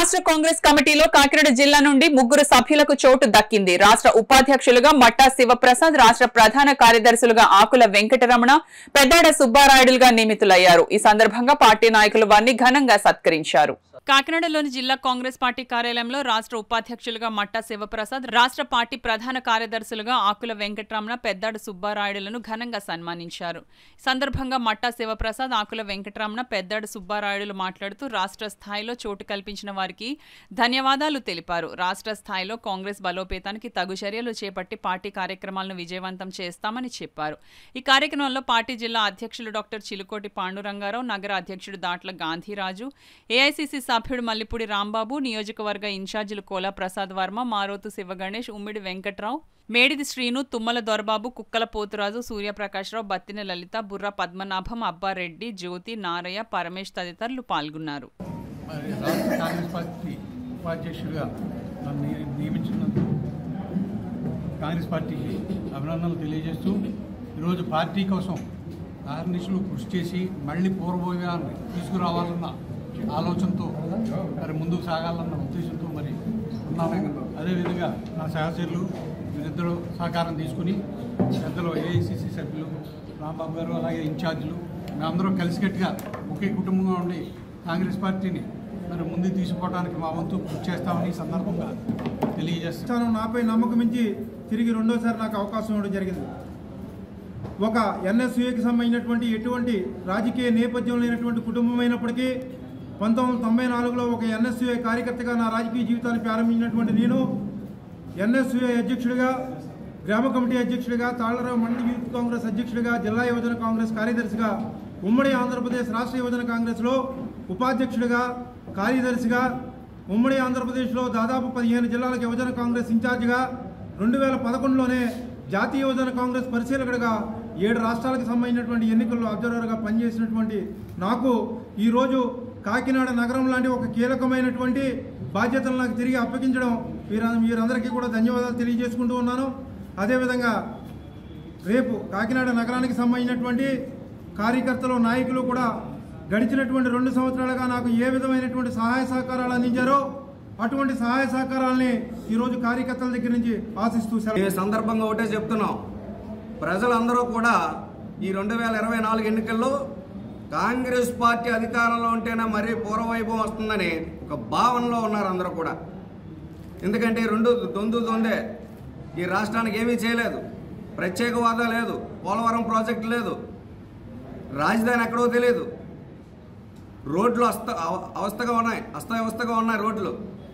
రాష్ట్ర కాంగ్రెస్ కమిటీలో కాకినాడ జిల్లా నుండి ముగ్గురు సభ్యులకు చోటు దక్కింది రాష్ట్ర ఉపాధ్యక్షులుగా మట్టా శివప్రసాద్ రాష్ట్ర ప్రధాన కార్యదర్శులుగా ఆకుల వెంకటరమణ పెద్దాడ సుబ్బారాయుడులుగా నియమితులయ్యారు ఈ సందర్భంగా పార్టీ నాయకులు వారిని ఘనంగా సత్కరించారు కాకినాడలోని జిల్లా కాంగ్రెస్ పార్టీ కార్యాలయంలో రాష్ట్ర ఉపాధ్యక్షులుగా మట్టా శివప్రసాద్ రాష్ట్ర పార్టీ ప్రధాన కార్యదర్శులుగా ఆకుల వెంకటరమణ పెద్దాడు సుబ్బారాయుడులను ఘనంగా సన్మానించారు ఈ సందర్భంగా మట్టా శివప్రసాద్ ఆకుల వెంకటరమణ పెద్దాడు సుబ్బారాయుడులు మాట్లాడుతూ రాష్ట్ర స్థాయిలో చోటు కల్పించిన వారికి ధన్యవాదాలు తెలిపారు రాష్ట్ర స్థాయిలో కాంగ్రెస్ బలోపేతానికి తగు చర్యలు చేపట్టి పార్టీ కార్యక్రమాలను విజయవంతం చేస్తామని చెప్పారు ఈ కార్యక్రమంలో పార్టీ జిల్లా అధ్యక్షులు డాక్టర్ చిలుకోటి పాండురంగారావు నగర అధ్యక్షుడు దాట్ల గాంధీరాజు ఏఐసిసి సభ్యుడు మల్లిపూడి రాంబాబు నియోజకవర్గ ఇన్ఛార్జీలు కోలా ప్రసాద్ వర్మ మారోతు శివగణేష్ ఉమ్మిడి వెంకట్రావు మేడిది శ్రీను తుమ్మల దొరబాబు కుక్కల పోతురాజు సూర్యప్రకాశ్రావు బత్తిన లలిత బుర్ర పద్మనాభం అబ్బారెడ్డి జ్యోతి నారయ్య పరమేష్ తదితరులు పాల్గొన్నారు మరి రాష్ట్ర కాంగ్రెస్ పార్టీ ఉపాధ్యక్షుడిగా నన్ను నియ- నియమించినందుకు కాంగ్రెస్ పార్టీకి అభినందనలు తెలియజేస్తూ ఈరోజు పార్టీ కోసం ఆర్నిషులు కృషి చేసి మళ్ళీ పూర్వభాగాన్ని తీసుకురావాలన్న ఆలోచనతో మరి ముందుకు సాగాలన్న ఉద్దేశంతో మరి ఉన్నాము అదేవిధంగా నా సహచరులు వీరిద్దరూ సహకారం తీసుకుని పెద్దలు ఏఐసిసి సభ్యులు రాంబాబు గారు అలాగే ఇన్ఛార్జీలు మేమందరం కలిసికట్టుగా ఒకే కుటుంబంగా ఉండి కాంగ్రెస్ పార్టీని మరి ముందుకు తీసుకోవడానికి మా వంతు కృషి చేస్తామని ఈ సందర్భంగా తెలియజేస్తాను స్థానం నాపై నమ్మకం ఇచ్చి తిరిగి రెండోసారి నాకు అవకాశం ఇవ్వడం జరిగింది ఒక ఎన్ఎస్యుఏకి సంబంధించినటువంటి ఎటువంటి రాజకీయ నేపథ్యం లేనటువంటి కుటుంబం అయినప్పటికీ పంతొమ్మిది వందల తొంభై నాలుగులో ఒక ఎన్ఎస్యుఏ కార్యకర్తగా నా రాజకీయ జీవితాన్ని ప్రారంభించినటువంటి నేను ఎన్ఎస్యుఏ అధ్యక్షుడిగా గ్రామ కమిటీ అధ్యక్షుడిగా తాళ్లరావు మండలి యూత్ కాంగ్రెస్ అధ్యక్షుడిగా జిల్లా యువజన కాంగ్రెస్ కార్యదర్శిగా ఉమ్మడి ఆంధ్రప్రదేశ్ రాష్ట్ర యువజన కాంగ్రెస్లో ఉపాధ్యక్షుడిగా కార్యదర్శిగా ఉమ్మడి ఆంధ్రప్రదేశ్లో దాదాపు పదిహేను జిల్లాలకు యువజన కాంగ్రెస్ ఇన్ఛార్జిగా రెండు వేల పదకొండులోనే జాతీయ యువజన కాంగ్రెస్ పరిశీలకుడిగా ఏడు రాష్ట్రాలకు సంబంధించినటువంటి ఎన్నికల్లో అబ్జర్వర్గా పనిచేసినటువంటి నాకు ఈరోజు కాకినాడ నగరం లాంటి ఒక కీలకమైనటువంటి బాధ్యతలు నాకు తిరిగి అప్పగించడం వీర వీరందరికీ కూడా ధన్యవాదాలు తెలియజేసుకుంటూ ఉన్నాను అదేవిధంగా రేపు కాకినాడ నగరానికి సంబంధించినటువంటి కార్యకర్తలు నాయకులు కూడా గడిచినటువంటి రెండు సంవత్సరాలుగా నాకు ఏ విధమైనటువంటి సహాయ సహకారాలు అందించారో అటువంటి సహాయ సహకారాలని ఈరోజు కార్యకర్తల దగ్గర నుంచి ఆశిస్తూ సెలవు ఈ సందర్భంగా ఒకటే చెప్తున్నాం ప్రజలందరూ కూడా ఈ రెండు వేల ఇరవై నాలుగు ఎన్నికల్లో కాంగ్రెస్ పార్టీ అధికారంలో ఉంటేనే మరీ పూర్వవైభవం వస్తుందని ఒక భావనలో ఉన్నారు అందరూ కూడా ఎందుకంటే ఈ రెండు దొందు దొందే ఈ రాష్ట్రానికి ఏమీ చేయలేదు ప్రత్యేక హోదా లేదు పోలవరం ప్రాజెక్టు లేదు రాజధాని ఎక్కడో తెలియదు రోడ్లు అస్త అవ- అవస్థగా ఉన్నాయి అస్తవ్యవస్థగా ఉన్నాయి రోడ్లు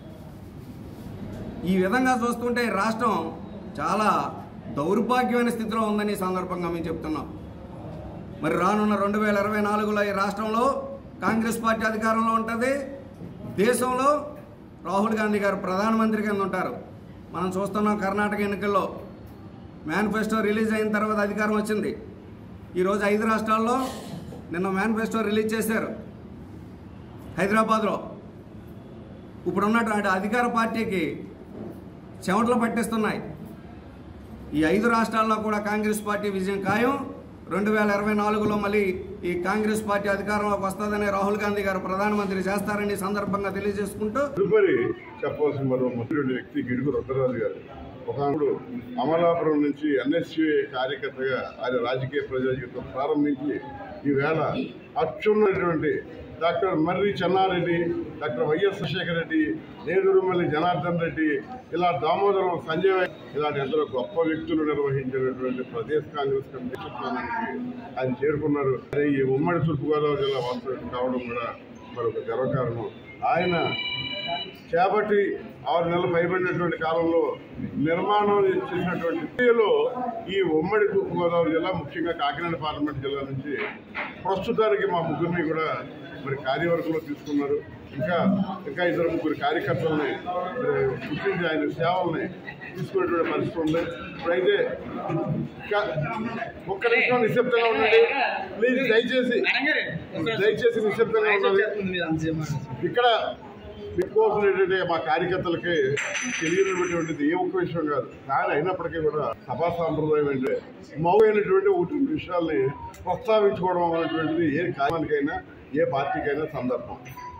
ఈ విధంగా చూస్తుంటే ఈ రాష్ట్రం చాలా దౌర్భాగ్యమైన స్థితిలో ఉందని ఈ సందర్భంగా మేము చెప్తున్నాం మరి రానున్న రెండు వేల ఇరవై నాలుగులో ఈ రాష్ట్రంలో కాంగ్రెస్ పార్టీ అధికారంలో ఉంటుంది దేశంలో రాహుల్ గాంధీ గారు ప్రధానమంత్రి కింద ఉంటారు మనం చూస్తున్నాం కర్ణాటక ఎన్నికల్లో మేనిఫెస్టో రిలీజ్ అయిన తర్వాత అధికారం వచ్చింది ఈరోజు ఐదు రాష్ట్రాల్లో నిన్న మేనిఫెస్టో రిలీజ్ చేశారు హైదరాబాద్లో ఇప్పుడు ఉన్నటువంటి అధికార పార్టీకి చెమటలు పట్టిస్తున్నాయి ఈ ఐదు రాష్ట్రాల్లో కూడా కాంగ్రెస్ పార్టీ విజయం ఖాయం రెండు వేల ఇరవై నాలుగులో మళ్ళీ ఈ కాంగ్రెస్ పార్టీ అధికారంలోకి వస్తుందని రాహుల్ గాంధీ గారు ప్రధానమంత్రి చేస్తారని ఈ సందర్భంగా తెలియజేసుకుంటూ తదుపరి చెప్పవలసిన మరో ముఖ్యమైన వ్యక్తి గిడుగు రుద్రరాజు గారు ఒకప్పుడు అమలాపురం నుంచి ఎన్ఎస్యుఏ కార్యకర్తగా ఆయన రాజకీయ ప్రజా జీవితం ప్రారంభించి ఈవేళ అత్యున్నటువంటి doctor Marri Chennareddy doctor YS Sekhar Reddy Nedurumalli Janardhan Reddy ఇలా దామోదరం సంజయ్ ఇలాంటి ఎందరో గొప్ప వ్యక్తులు నిర్వహించినటువంటి ప్రదేశ్ కాంగ్రెస్ కమిటీ స్థానానికి ఆయన చేరుకున్నారు అదే ఈ ఉమ్మడి తూర్పుగోదావరి జిల్లా వాస్తవం కావడం కూడా మరొక గర్వకారణం ఆయన చేపట్టి ఆరు నెలలు పైబడినటువంటి కాలంలో నిర్మాణం చేసినటువంటి ఇండియాలో ఈ ఉమ్మడి తూర్పుగోదావరి జిల్లా ముఖ్యంగా కాకినాడ పార్లమెంట్ జిల్లా నుంచి ప్రస్తుతానికి మా ముగ్గురిని కూడా మరి కార్యవర్గంలో తీసుకున్నారు ఇంకా ఇంకా ఇద్దరు ముగ్గురు కార్యకర్తలని మరి గుర్తించి ఆయన సేవల్ని తీసుకునేటువంటి పరిస్థితి ఉంది ఇప్పుడైతే ఇంకా ఒక్క నిమిషం నిశ్శబ్దంగా ఉండండి ప్లీజ్ దయచేసి దయచేసి నిశ్శబ్దంగా ఉండాలి ఇక్కడ మీకోసం ఏంటంటే మా కార్యకర్తలకి తెలియనటువంటిది ఏ ఒక్క విషయం కాదు కానీ అయినప్పటికీ కూడా సభా సాంప్రదాయం అంటే మౌనమైనటువంటి ఒకటి రెండు విషయాల్ని ప్రస్తావించుకోవడం అనేటువంటిది ఏ కార్యానికైనా ఏ పార్టీకైనా సందర్భం